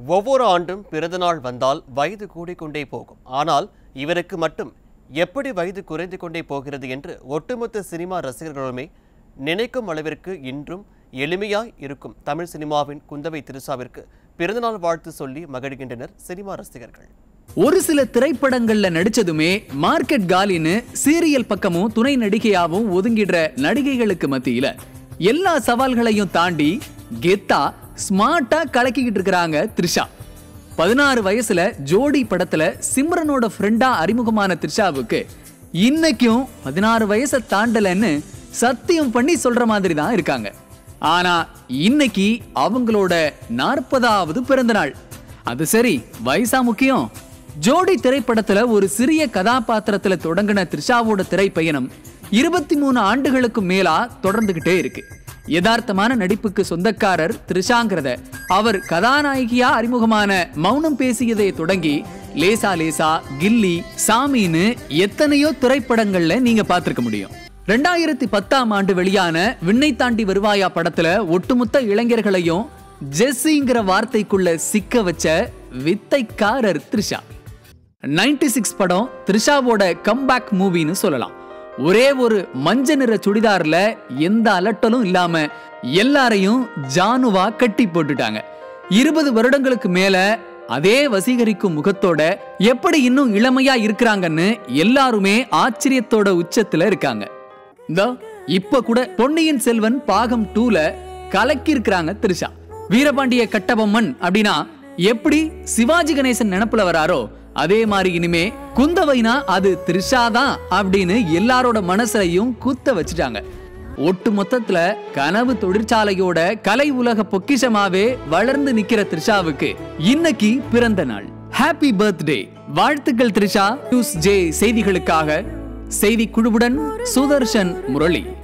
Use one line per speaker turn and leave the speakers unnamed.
ஒவ்வொரு ஆண்டும் பிறந்தநாள் வந்தால் வயது கூடிக்கொண்டே போகும் ஆனால் இவருக்கு மட்டும் எப்படி வயது குறைந்து கொண்டே போகிறது என்று ஒட்டுமொத்த சினிமா ரசிகர்களுமே நினைக்கும் அளவிற்கு இன்றும் எளிமையாய் இருக்கும் தமிழ் சினிமாவின் குந்தவை திருசாவிற்கு பிறந்தநாள் வாழ்த்து சொல்லி மகிழ்கின்றனர் சினிமா ரசிகர்கள்
ஒரு சில திரைப்படங்கள்ல நடிச்சதுமே மார்க்கெட் காலின்னு சீரியல் பக்கமும் துணை நடிகையாவும் ஒதுங்கிடுற நடிகைகளுக்கு மத்தியில எல்லா சவால்களையும் தாண்டி கெத்தா ஸ்மார்ட்டா கலக்கிக்கிட்டு இருக்கிறாங்க த்ரிஷா பதினாறு வயசுல ஜோடி படத்துல சிம்ரனோட ஃப்ரெண்டா அறிமுகமான த்ரிஷாவுக்கு இன்னைக்கும் பதினாறு வயசை தாண்டலன்னு சத்தியம் பண்ணி சொல்ற மாதிரி தான் இருக்காங்க ஆனா இன்னைக்கு அவங்களோட நாற்பதாவது பிறந்த நாள் அது சரி வயசா முக்கியம் ஜோடி திரைப்படத்துல ஒரு சிறிய கதாபாத்திரத்துல தொடங்கின த்ரிஷாவோட திரைப்பயணம் இருபத்தி மூணு ஆண்டுகளுக்கு மேலா தொடர்ந்துகிட்டே இருக்கு யதார்த்தமான நடிப்புக்கு சொந்தக்காரர் த்ரிஷாங்கிறத அவர் கதாநாயகியா அறிமுகமான மௌனம் பேசியதை தொடங்கி லேசா லேசா கில்லி சாமின்னு எத்தனையோ திரைப்படங்கள்ல நீங்க பார்த்திருக்க முடியும் ரெண்டாயிரத்தி பத்தாம் ஆண்டு வெளியான விண்ணை தாண்டி வருவாயா படத்துல ஒட்டுமொத்த இளைஞர்களையும் ஜெஸ்ஸிங்கிற வார்த்தைக்குள்ள சிக்க வச்ச வித்தைக்காரர் த்ரிஷா 96 சிக்ஸ் படம் த்ரிஷாவோட கம்பேக் மூவின்னு சொல்லலாம் ஒரே ஒரு மஞ்ச நிற சுடிதார்ல எந்த அலட்டலும் இல்லாம எல்லாரையும் ஜானுவா கட்டி போட்டுட்டாங்க இருபது வருடங்களுக்கு மேல அதே வசீகரிக்கும் முகத்தோட எப்படி இன்னும் இளமையா இருக்கிறாங்கன்னு எல்லாருமே ஆச்சரியத்தோட உச்சத்துல இருக்காங்க இந்த இப்ப கூட பொன்னியின் செல்வன் பாகம் டூல கலக்கி இருக்கிறாங்க த்ரிஷா வீரபாண்டிய கட்டபொம்மன் அப்படின்னா எப்படி சிவாஜி கணேசன் நினப்புல வராரோ அதே மாதிரி இனிமே குந்தவைனா அது த்ரிஷா தான் அப்படின்னு எல்லாரோட மனசுலையும் குத்த வச்சுட்டாங்க ஒட்டு மொத்தத்துல கனவு தொழிற்சாலையோட கலை உலக பொக்கிஷமாவே வளர்ந்து நிக்கிற த்ரிஷாவுக்கு இன்னைக்கு பிறந்த நாள் ஹாப்பி பர்த்டே வாழ்த்துக்கள் த்ரிஷா நியூஸ் ஜே செய்திகளுக்காக செய்தி குழுவுடன் சுதர்ஷன் முரளி